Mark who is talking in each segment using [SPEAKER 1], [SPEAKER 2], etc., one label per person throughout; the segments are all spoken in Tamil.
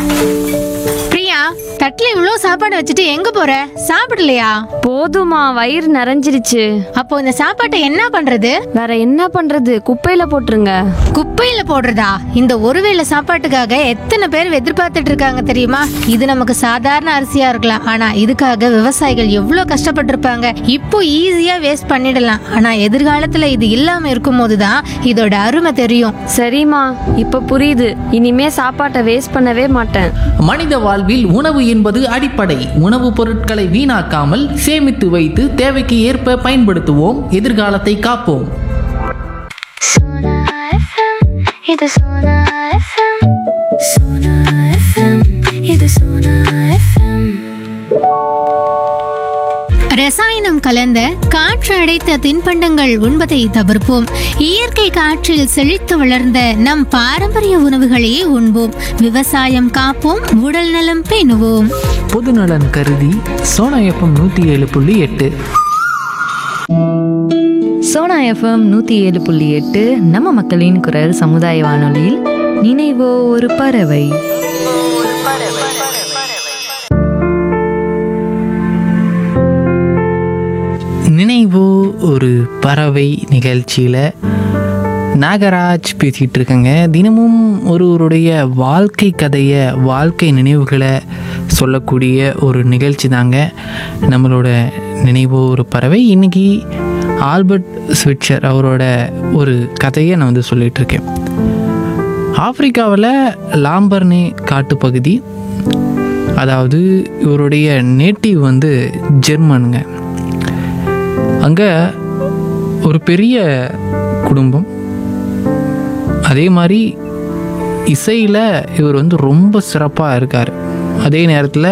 [SPEAKER 1] பிரியா தட்டுல இவ்ளோ சாப்பாடு வச்சுட்டு எங்க போற சாப்பிடலையா
[SPEAKER 2] போதுமா வயிறு நிறைஞ்சிருச்சு
[SPEAKER 1] அப்போ இந்த சாப்பாட்டை என்ன பண்றது
[SPEAKER 2] வேற என்ன பண்றது குப்பையில போட்டுருங்க
[SPEAKER 1] குப்பையில போடுறதா இந்த ஒருவேளை சாப்பாட்டுக்காக எத்தனை பேர் எதிர்பார்த்துட்டு இருக்காங்க தெரியுமா இது நமக்கு சாதாரண அரிசியா இருக்கலாம் ஆனா இதுக்காக விவசாயிகள் எவ்வளவு கஷ்டப்பட்டிருப்பாங்க இப்போ ஈஸியா வேஸ்ட் பண்ணிடலாம் ஆனா எதிர்காலத்துல இது இல்லாம இருக்கும்போது தான் இதோட அருமை தெரியும்
[SPEAKER 2] சரிம்மா இப்ப புரியுது இனிமே சாப்பாட்டை வேஸ்ட் பண்ணவே மாட்டேன்
[SPEAKER 3] மனித வாழ்வில் உணவு என்பது அடிப்படை உணவுப் பொருட்களை வீணாக்காமல் சேமித்து வைத்து தேவைக்கு ஏற்ப பயன்படுத்துவோம் எதிர்காலத்தை காப்போம்
[SPEAKER 4] Sona FM, இது Sona FM. Sona FM, இது Sona FM.
[SPEAKER 1] ரசாயனம் கலந்த காற்று அடைத்த தின்பண்டங்கள் உண்பதை தவிர்ப்போம் இயற்கை காற்றில் செழித்து வளர்ந்த நம் பாரம்பரிய உணவுகளையே உண்போம் விவசாயம் காப்போம் உடல் நலம் பேணுவோம்
[SPEAKER 5] பொதுநலன் கருதி சோனா எஃப்எம் நூற்றி ஏழு புள்ளி எட்டு
[SPEAKER 6] சோனா எஃப்எம் நூற்றி ஏழு புள்ளி எட்டு நம்ம மக்களின் குரல் சமுதாய வானொலியில் நினைவோ ஒரு பறவை
[SPEAKER 5] நினைவோ ஒரு பறவை நிகழ்ச்சியில் நாகராஜ் பேசிகிட்டு இருக்கேங்க தினமும் ஒருவருடைய வாழ்க்கை கதையை வாழ்க்கை நினைவுகளை சொல்லக்கூடிய ஒரு நிகழ்ச்சி தாங்க நம்மளோட நினைவோ ஒரு பறவை இன்னைக்கு ஆல்பர்ட் ஸ்விட்சர் அவரோட ஒரு கதையை நான் வந்து சொல்லிட்டு இருக்கேன் ஆப்பிரிக்காவில் லாம்பர்னே காட்டுப்பகுதி அதாவது இவருடைய நேட்டிவ் வந்து ஜெர்மனுங்க அங்கே ஒரு பெரிய குடும்பம் அதே மாதிரி இசையில் இவர் வந்து ரொம்ப சிறப்பாக இருக்கார் அதே நேரத்தில்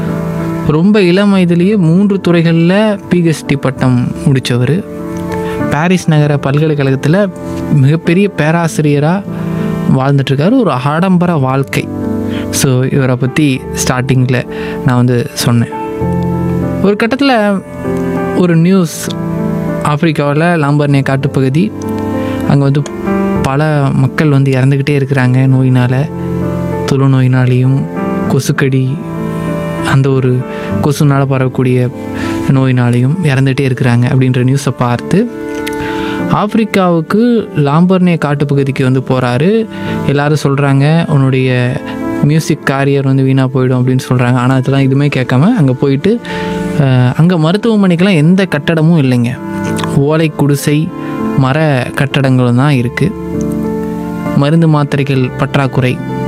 [SPEAKER 5] ரொம்ப இளம் வயதிலேயே மூன்று துறைகளில் பிஹெச்டி பட்டம் முடித்தவர் பாரிஸ் நகர பல்கலைக்கழகத்தில் மிகப்பெரிய பேராசிரியராக வாழ்ந்துட்டுருக்காரு ஒரு ஆடம்பர வாழ்க்கை ஸோ இவரை பற்றி ஸ்டார்டிங்கில் நான் வந்து சொன்னேன் ஒரு கட்டத்தில் ஒரு நியூஸ் ஆப்பிரிக்காவில் லாம்பர்னே காட்டுப்பகுதி அங்கே வந்து பல மக்கள் வந்து இறந்துக்கிட்டே இருக்கிறாங்க நோயினால் தொழு நோயினாலேயும் கொசுக்கடி அந்த ஒரு கொசுனால் பரவக்கூடிய நோயினாலையும் இறந்துகிட்டே இருக்கிறாங்க அப்படின்ற நியூஸை பார்த்து ஆப்பிரிக்காவுக்கு லாம்பர்னே காட்டுப்பகுதிக்கு வந்து போகிறாரு எல்லாரும் சொல்கிறாங்க உன்னுடைய மியூசிக் காரியர் வந்து வீணாக போயிடும் அப்படின்னு சொல்கிறாங்க ஆனால் அதெல்லாம் எதுவுமே கேட்காம அங்கே போயிட்டு அங்கே மருத்துவமனைக்கெல்லாம் எந்த கட்டடமும் இல்லைங்க ஓலை குடிசை மர கட்டடங்களும் தான் இருக்குது மருந்து மாத்திரைகள் பற்றாக்குறை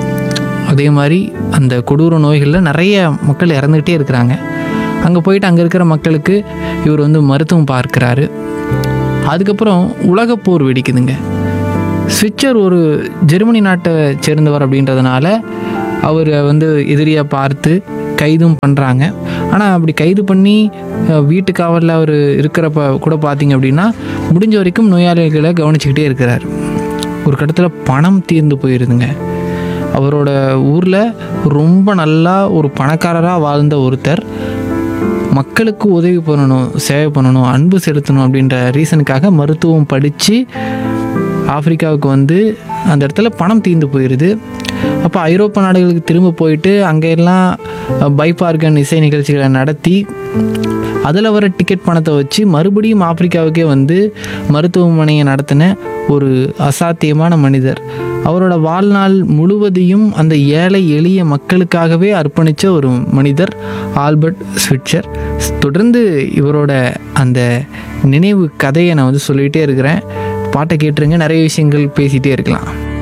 [SPEAKER 5] அதே மாதிரி அந்த கொடூர நோய்களில் நிறைய மக்கள் இறந்துக்கிட்டே இருக்கிறாங்க அங்கே போயிட்டு அங்கே இருக்கிற மக்களுக்கு இவர் வந்து மருத்துவம் பார்க்குறாரு அதுக்கப்புறம் உலகப்போர் வெடிக்குதுங்க ஸ்விட்சர் ஒரு ஜெர்மனி நாட்டை சேர்ந்தவர் அப்படின்றதுனால அவர் வந்து எதிரியாக பார்த்து கைதும் பண்ணுறாங்க ஆனால் அப்படி கைது பண்ணி அஹ், வீட்டு காவலில் அவர் இருக்கிறப்ப கூட பார்த்தீங்க அப்படின்னா முடிஞ்ச வரைக்கும் நோயாளிகளை கவனிச்சுக்கிட்டே இருக்கிறார் ஒரு கட்டத்தில் பணம் தீர்ந்து போயிருதுங்க அவரோட ஊரில் ரொம்ப நல்லா ஒரு பணக்காரராக வாழ்ந்த ஒருத்தர் மக்களுக்கு உதவி பண்ணணும் சேவை பண்ணணும் அன்பு செலுத்தணும் அப்படின்ற ரீசனுக்காக மருத்துவம் படித்து ஆப்பிரிக்காவுக்கு வந்து அந்த இடத்துல பணம் தீர்ந்து போயிடுது அப்போ ஐரோப்பா நாடுகளுக்கு திரும்ப போயிட்டு அங்கே எல்லாம் பைபார்கன் இசை நிகழ்ச்சிகளை நடத்தி அதில் வர டிக்கெட் பணத்தை வச்சு மறுபடியும் ஆப்பிரிக்காவுக்கே வந்து மருத்துவமனையை நடத்தின ஒரு அசாத்தியமான மனிதர் அவரோட வாழ்நாள் முழுவதையும் அந்த ஏழை எளிய மக்களுக்காகவே அர்ப்பணித்த ஒரு மனிதர் ஆல்பர்ட் ஸ்விட்சர் தொடர்ந்து இவரோட அந்த நினைவு கதையை நான் வந்து சொல்லிகிட்டே இருக்கிறேன் பாட்டை கேட்டுருங்க நிறைய விஷயங்கள் பேசிகிட்டே இருக்கலாம்